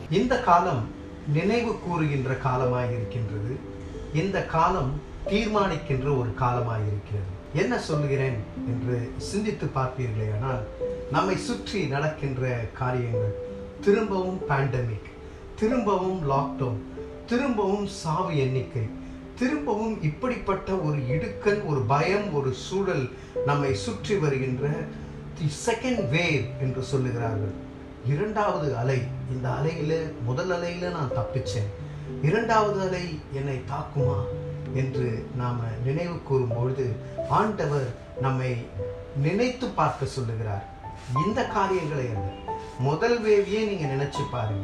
இந்த காலம் நினைவு கூறுகின்ற காலமாய் இருக்கின்றது இந்த காலம் தீர்மானிக்கின்ற ஒரு காலமாய் இருக்கிறது என்ன சொல்லுகிறேன் என்று சிந்தித்து பார்ப்பீர்களே ஆனால் நம்மை சுற்றி நடக்கின்ற காரியங்கள் திரும்பவும் பேண்டமிக் திரும்பவும் லாக்டவுன் திரும்பவும் சாவு எண்ணிக்கை திரும்பவும் இப்படிப்பட்ட ஒரு இடுக்கன் ஒரு பயம் ஒரு சூழல் நம்மை சுற்றி வருகின்ற தி செகண்ட் வேவ் என்று சொல்லுகிறார்கள் இரண்டாவது அலை இந்த அலையில முதல் அலையில நான் தப்பிச்சேன் இரண்டாவது அலை என்னை தாக்குமா என்று நாம நினைவு கூறும்பொழுது ஆண்டவர் நம்மை நினைத்து பார்க்க சொல்லுகிறார் இந்த காரியங்களை அல்ல முதல் வேவியே நீங்க நினைச்சு பாருங்க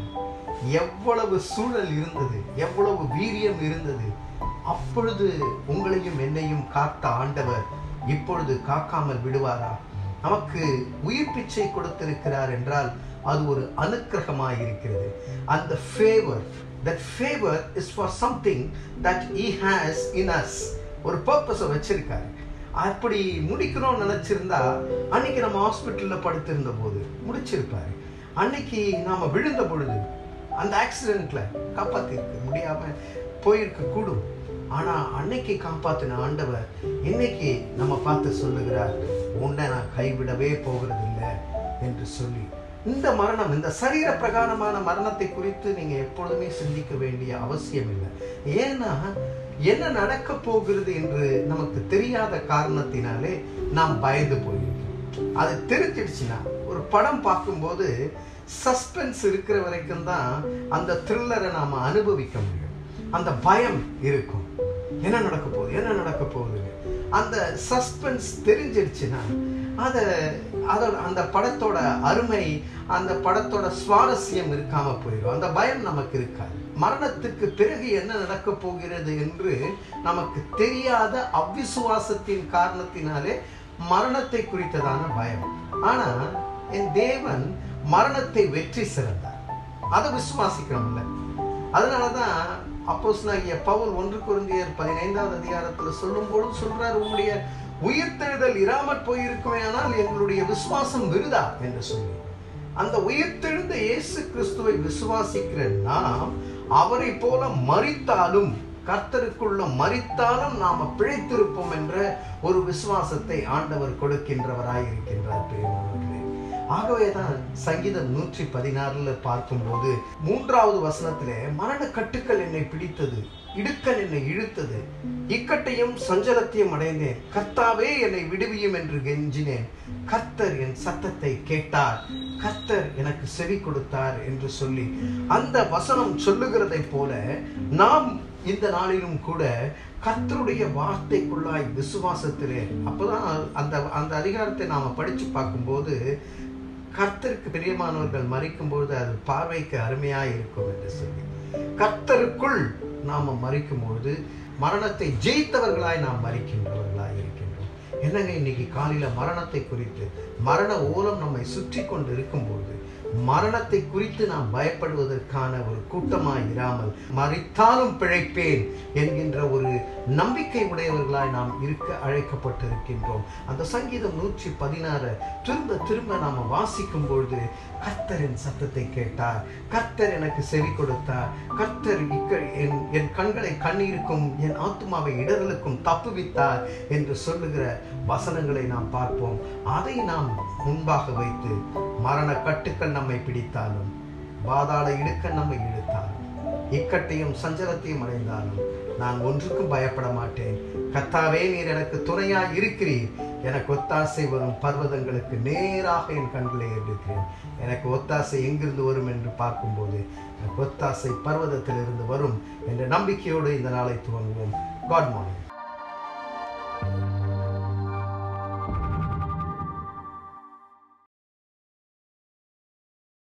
எவ்வளவு சூழல் இருந்தது எவ்வளவு வீரியம் இருந்தது அப்பொழுது உங்களையும் என்னையும் காத்த ஆண்டவர் இப்பொழுது காக்காமல் விடுவாரா நமக்கு உயிர் பிச்சை கொடுத்திருக்கிறார் என்றால் அது ஒரு அனுக்கிரகமாக இருக்கிறது அந்த favour that favour is for something that he has in us ஒரு பர்பஸை வச்சிருக்காரு அப்படி முடிக்கணும்னு நினைச்சிருந்தா அன்னைக்கு நம்ம ஹாஸ்பிட்டல்ல படுத்திருந்த போது முடிச்சிருப்பாரு அன்னைக்கு நாம விழுந்த பொழுது அந்த ஆக்சிடென்ட்ல காப்பாத்திருக்க முடியாம போயிருக்க கூடும் ஆனா அன்னைக்கு காப்பாத்தின ஆண்டவர் இன்னைக்கு நம்ம பார்த்து சொல்லுகிறார் உன்னை நான் கைவிடவே போகிறது இல்லை என்று சொல்லி இந்த மரணம் இந்த சரீர பிரகாரமான மரணத்தை குறித்து நீங்க எப்பொழுதுமே சிந்திக்க வேண்டிய அவசியம் இல்லை ஏன்னா என்ன நடக்க போகிறது என்று நமக்கு தெரியாத காரணத்தினாலே நாம் பயந்து போயிருக்கோம் அது தெரிஞ்சிடுச்சுன்னா ஒரு படம் பார்க்கும்போது சஸ்பென்ஸ் இருக்கிற வரைக்கும் தான் அந்த த்ரில்லரை நாம அனுபவிக்க முடியும் அந்த பயம் இருக்கும் என்ன நடக்க போகுது என்ன நடக்க போகுதுன்னு அந்த சஸ்பென்ஸ் தெரிஞ்சிடுச்சுன்னா அதை அதோட அந்த படத்தோட அருமை அந்த படத்தோட சுவாரஸ்யம் இருக்காம போயிடும் அந்த பயம் நமக்கு இருக்காது மரணத்துக்கு பிறகு என்ன நடக்க போகிறது என்று நமக்கு தெரியாத அவ்விசுவாசத்தின் காரணத்தினாலே மரணத்தை குறித்ததான பயம் ஆனா என் தேவன் மரணத்தை வெற்றி சிறந்தார் அதை விசுவாசிக்கிறோம்ல அதனாலதான் அப்போஸ் பவுல் ஒன்று குருந்தியர் பதினைந்தாவது அதிகாரத்துல சொல்லும் பொழுது சொல்றாரு உங்களுடைய உயிர்த்தெழுதல் இராமற் போயிருக்குமே ஆனால் எங்களுடைய விசுவாசம் விருதா என்று சொல்லி அந்த உயிர்த்தெழுந்த இயேசு கிறிஸ்துவை விசுவாசிக்கிற நாம் அவரை போல மறித்தாலும் கர்த்தருக்குள்ள மறித்தாலும் நாம பிழைத்திருப்போம் என்ற ஒரு விசுவாசத்தை ஆண்டவர் கொடுக்கின்றவராய் இருக்கின்றார் பிரியமானவர்களே ஆகவேதான் சங்கீதம் நூற்றி பதினாறுல பார்க்கும்போது மூன்றாவது வசனத்திலே மரண கட்டுக்கள் என்னை பிடித்தது இடுக்கன் என்னை இழுத்தது இக்கட்டையும் சஞ்சலத்தையும் அடைந்தேன் கர்த்தாவே என்னை விடுவியும் என்று கெஞ்சினேன் கர்த்தர் என் சத்தத்தை கேட்டார் கர்த்தர் எனக்கு செவி கொடுத்தார் என்று சொல்லி அந்த வசனம் சொல்லுகிறதை போல நாம் இந்த நாளிலும் கூட கர்த்தருடைய வார்த்தைக்குள்ளாய் விசுவாசத்திலே அப்போதான் அந்த அந்த அதிகாரத்தை நாம படிச்சு பார்க்கும்போது கர்த்தருக்கு பிரியமானவர்கள் மறிக்கும் பொழுது அது பார்வைக்கு அருமையாய் இருக்கும் என்று சொல்லி கர்த்தருக்குள் நாம மறிக்கும் பொழுது மரணத்தை ஜெயித்தவர்களாய் நாம் மறிக்கின்றவர்களாய் இருக்கின்றோம் என்னங்க இன்னைக்கு காலையில மரணத்தை குறித்து மரண ஓலம் நம்மை சுற்றி கொண்டு இருக்கும்போது மரணத்தை குறித்து நாம் பயப்படுவதற்கான ஒரு கூட்டமாய் இராமல் மறித்தாலும் பிழைப்பேன் என்கின்ற ஒரு நம்பிக்கை உடையவர்களாய் நாம் இருக்க அழைக்கப்பட்டிருக்கின்றோம் அந்த சங்கீதம் நூற்றி பதினாறு திரும்ப திரும்ப நாம் வாசிக்கும் பொழுது கர்த்தரின் சத்தத்தை கேட்டார் கர்த்தர் எனக்கு செவி கொடுத்தார் கர்த்தர் இக்க என் என் கண்களை கண்ணீருக்கும் என் ஆத்மாவை இடரலுக்கும் தப்புவித்தார் என்று சொல்லுகிற வசனங்களை நாம் பார்ப்போம் அதை நாம் முன்பாக வைத்து மரண கட்டுக்கள் நம்மை பிடித்தாலும் பாதாள இடுக்க நம்மை இழுத்தாலும் இக்கட்டையும் சஞ்சலத்தையும் அடைந்தாலும் நான் ஒன்றுக்கும் பயப்பட மாட்டேன் கத்தாவே நீர் எனக்கு துணையாய் இருக்கிறீர் எனக்கு ஒத்தாசை வரும் பர்வதங்களுக்கு நேராக என் கண்களை எடுக்கிறேன் எனக்கு ஒத்தாசை எங்கிருந்து வரும் என்று பார்க்கும்போது எனக்கு ஒத்தாசை பர்வதத்திலிருந்து வரும் என்ற நம்பிக்கையோடு இந்த நாளை துவங்குவோம் காட் மார்னிங்